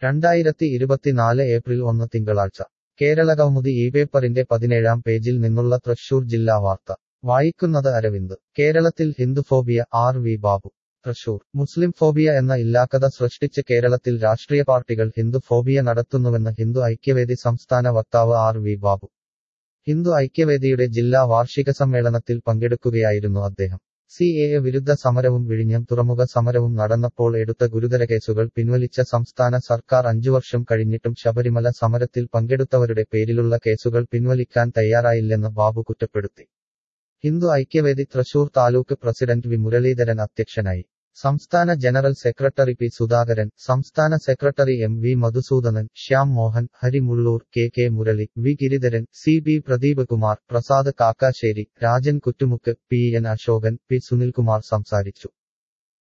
രണ്ടായിരത്തി ഇരുപത്തിനാല് ഏപ്രിൽ ഒന്ന് തിങ്കളാഴ്ച കേരളകൗമുദി ഈ പേപ്പറിന്റെ പതിനേഴാം പേജിൽ നിന്നുള്ള തൃശൂർ ജില്ലാ വാർത്ത വായിക്കുന്നത് അരവിന്ദ് കേരളത്തിൽ Hinduphobia R V Babu Thrissur Muslim phobia എന്ന ഇല്ലാക്കഥ സൃഷ്ടിച്ച് കേരളത്തിൽ രാഷ്ട്രീയ പാർട്ടികൾ ഹിന്ദു ഫോബിയ നടത്തുന്നുവെന്ന് ഹിന്ദു ഐക്യവേദി സംസ്ഥാന വക്താവ് ആർ വി ബാബു ഹിന്ദു ഐക്യവേദിയുടെ ജില്ലാ വാർഷിക സമ്മേളനത്തിൽ പങ്കെടുക്കുകയായിരുന്നു അദ്ദേഹം സി എ എ വിരുദ്ധ സമരവും വിഴിഞ്ഞം തുറമുഖ സമരവും നടന്നപ്പോൾ എടുത്ത ഗുരുതര കേസുകൾ പിൻവലിച്ച സംസ്ഥാന സർക്കാർ അഞ്ചുവർഷം കഴിഞ്ഞിട്ടും ശബരിമല സമരത്തിൽ പങ്കെടുത്തവരുടെ പേരിലുള്ള കേസുകൾ പിൻവലിക്കാൻ തയ്യാറായില്ലെന്ന് ബാബു കുറ്റപ്പെടുത്തി Hindu Aikyavedi Thrissur taluk president V Muraleedharan അധ്യക്ഷനായി സംസ്ഥാന ജനറൽ സെക്രട്ടറി പി സുധാകരൻ സംസ്ഥാന secretary M V Madhusoodanan Shyam Mohan Hari Mulloor K K Murali V Giridharan C B Pradeep Kumar Prasad Kakkassery Rajan Kuttumukku P N Ashokan P Sunilkumar സംസാരിച്ചു